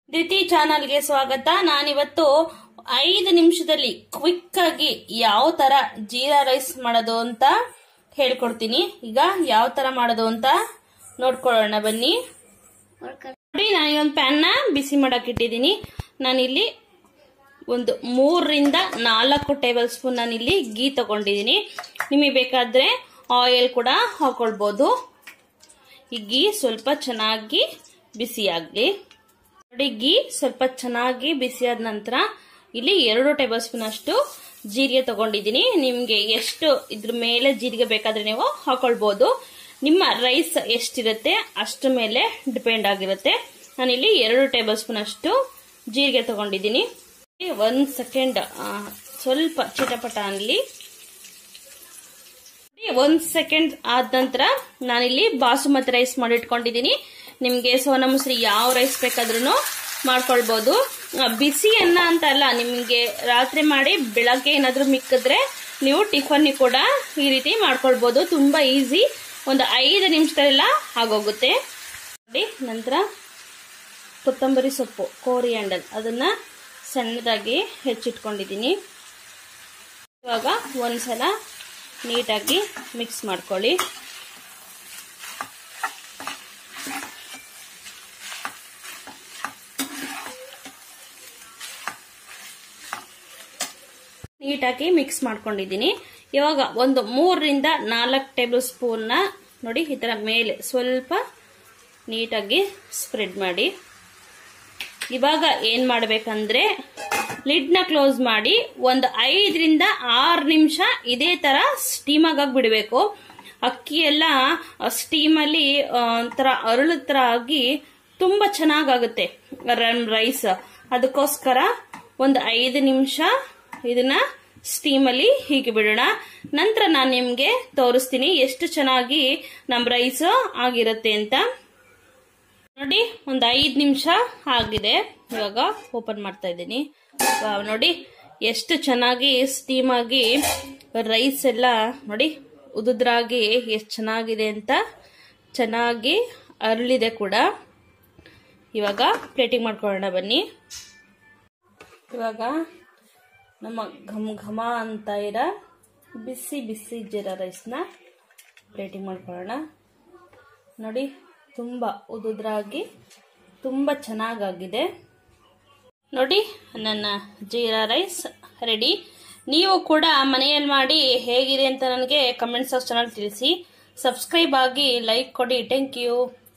ದಿತಿ ಚಾನಲ್ಗೆ ಸ್ವಾಗತ ನಾನಿವತ್ತು ಐದು ನಿಮಿಷದಲ್ಲಿ ಕ್ವಿಕ್ ಆಗಿ ಯಾವ ತರ ಜೀರಾ ರೈಸ್ ಮಾಡೋದು ಅಂತ ಹೇಳ್ಕೊಡ್ತೀನಿ ಈಗ ಯಾವ ತರ ಮಾಡೋದು ಅಂತ ನೋಡ್ಕೊಳ್ಳೋಣ ಬನ್ನಿ ನೋಡಿ ನಾನು ಒಂದು ಪ್ಯಾನ್ನ ಬಿಸಿ ಮಾಡಕ್ ಇಟ್ಟಿದ್ದೀನಿ ನಾನಿಲ್ಲಿ ಒಂದು ಮೂರರಿಂದ ನಾಲ್ಕು ಟೇಬಲ್ ಸ್ಪೂನ್ ನಾನಿಲ್ಲಿ ಗೀ ತಗೊಂಡಿದ್ದೀನಿ ನಿಮಗೆ ಬೇಕಾದ್ರೆ ಆಯಿಲ್ ಕೂಡ ಹಾಕೊಳ್ಬೋದು ಈ ಗೀ ಸ್ವಲ್ಪ ಚೆನ್ನಾಗಿ ಬಿಸಿ ಆಗಲಿ ನೋಡಿ ಗೀ ಸ್ವಲ್ಪ ಚೆನ್ನಾಗಿ ಬಿಸಿಯಾದ ನಂತರ ಇಲ್ಲಿ ಎರಡು ಟೇಬಲ್ ಸ್ಪೂನ್ ಅಷ್ಟು ಜೀರಿಗೆ ತಗೊಂಡಿದ್ದೀನಿ ನಿಮಗೆ ಎಷ್ಟು ಇದ್ರ ಮೇಲೆ ಜೀರಿಗೆ ಬೇಕಾದ್ರೆ ನೀವು ಹಾಕೊಳ್ಬೋದು ನಿಮ್ಮ ರೈಸ್ ಎಷ್ಟಿರುತ್ತೆ ಅಷ್ಟು ಮೇಲೆ ಡಿಪೆಂಡ್ ಆಗಿರುತ್ತೆ ನಾನಿಲ್ಲಿ ಎರಡು ಟೇಬಲ್ ಸ್ಪೂನ್ ಅಷ್ಟು ಜೀರಿಗೆ ತಗೊಂಡಿದ್ದೀನಿ ಒಂದು ಸೆಕೆಂಡ್ ಸ್ವಲ್ಪ ಚಿಟಪಟ ಅನ್ನಲಿ ಒಂದ್ ಸೆಕೆಂಡ್ ಆದ ನಂತರ ನಾನಿಲ್ಲಿ ಬಾಸುಮತಿ ರೈಸ್ ಮಾಡಿಟ್ಕೊಂಡಿದ್ದೀನಿ ನಿಮ್ಗೆ ಸೋನಾ ಮುಸ್ರಿ ಯಾವ ರೈಸ್ ಬೇಕಾದ್ರೂ ಮಾಡ್ಕೊಳ್ಬಹುದು ಬಿಸಿ ಅನ್ನ ಅಂತ ಅಲ್ಲ ನಿಮ್ಗೆ ರಾತ್ರಿ ಮಾಡಿ ಬೆಳಗ್ಗೆ ಏನಾದ್ರೂ ಮಿಕ್ಕಿದ್ರೆ ನೀವು ಟಿಫನ್ ಕೂಡ ಈ ರೀತಿ ಮಾಡ್ಕೊಳ್ಬಹುದು ತುಂಬಾ ಈಸಿ ಒಂದು ಐದು ನಿಮಿಷದಲ್ಲೆಲ್ಲ ಆಗೋಗುತ್ತೆ ನೋಡಿ ನಂತರ ಕೊತ್ತಂಬರಿ ಸೊಪ್ಪು ಕೋರಿಯಾಂಡಲ್ ಅದನ್ನ ಸಣ್ಣದಾಗಿ ಹೆಚ್ಚಿಟ್ಕೊಂಡಿದ್ದೀನಿ ಇವಾಗ ಒಂದ್ಸಲ ನೀಟಾಗಿ ಮಿಕ್ಸ್ ಮಾಡ್ಕೊಳ್ಳಿ ನೀಟಾಗಿ ಮಿಕ್ಸ್ ಮಾಡ್ಕೊಂಡಿದ್ದೀನಿ ಇವಾಗ ಒಂದು ಮೂರರಿಂದ ನಾಲ್ಕು ಟೇಬಲ್ ಸ್ಪೂನ್ನ ನೋಡಿ ಈ ಥರ ಮೇಲೆ ಸ್ವಲ್ಪ ನೀಟಾಗಿ ಸ್ಪ್ರೆಡ್ ಮಾಡಿ ಇವಾಗ ಏನು ಮಾಡಬೇಕಂದ್ರೆ ಲಿಡ್ನ ಕ್ಲೋಸ್ ಮಾಡಿ ಒಂದು ಐದರಿಂದ ಆರು ನಿಮಿಷ ಇದೇ ತರ ಸ್ಟೀಮಾಗಿ ಬಿಡಬೇಕು ಅಕ್ಕಿ ಎಲ್ಲ ಸ್ಟೀಮಲ್ಲಿ ಒಂಥರ ಅರಳು ಥರ ಆಗಿ ತುಂಬ ಚೆನ್ನಾಗಾಗುತ್ತೆ ರೈಸ್ ಅದಕ್ಕೋಸ್ಕರ ಒಂದು ಐದು ನಿಮಿಷ ಇದನ್ನ ಸ್ಟೀಮಲ್ಲಿ ಹೀಗೆ ಬಿಡೋಣ ನಂತರ ನಾನು ನಿಮಗೆ ತೋರಿಸ್ತೀನಿ ಎಷ್ಟು ಚೆನ್ನಾಗಿ ನಮ್ಮ ರೈಸ್ ಆಗಿರುತ್ತೆ ಅಂತ ನೋಡಿ ಒಂದು ಐದು ನಿಮಿಷ ಆಗಿದೆ ಇವಾಗ ಓಪನ್ ಮಾಡ್ತಾ ಇದ್ದೀನಿ ನೋಡಿ ಎಷ್ಟು ಚೆನ್ನಾಗಿ ಸ್ಟೀಮ್ ಆಗಿ ರೈಸ್ ಎಲ್ಲ ನೋಡಿ ಉದುದ್ರಾಗಿ ಎಷ್ಟು ಚೆನ್ನಾಗಿದೆ ಅಂತ ಚೆನ್ನಾಗಿ ಅರಳಿದೆ ಕೂಡ ಇವಾಗ ಪ್ಲೇಟಿಂಗ್ ಮಾಡ್ಕೊಳ್ಳೋಣ ಬನ್ನಿ ಇವಾಗ ನಮ್ಮ ಘಮ್ ಘಮ ಅಂತ ಇರೋ ಬಿಸಿ ಬಿಸಿ ಜೀರಾ ರೈಸ್ನ ಪ್ಲೇಟಿಂಗ್ ಮಾಡ್ಕೊಳ್ಳೋಣ ನೋಡಿ ತುಂಬ ಉದುದ್ರಾಗಿ ತುಂಬ ಚೆನ್ನಾಗಾಗಿದೆ ನೋಡಿ ನನ್ನ ಜೀರಾ ರೈಸ್ ರೆಡಿ ನೀವು ಕೂಡ ಮನೆಯಲ್ಲಿ ಮಾಡಿ ಹೇಗಿದೆ ಅಂತ ನನಗೆ ಕಮೆಂಟ್ ಸೆಕ್ಷನಲ್ಲಿ ತಿಳಿಸಿ ಸಬ್ಸ್ಕ್ರೈಬ್ ಆಗಿ ಲೈಕ್ ಕೊಡಿ ಥ್ಯಾಂಕ್ ಯು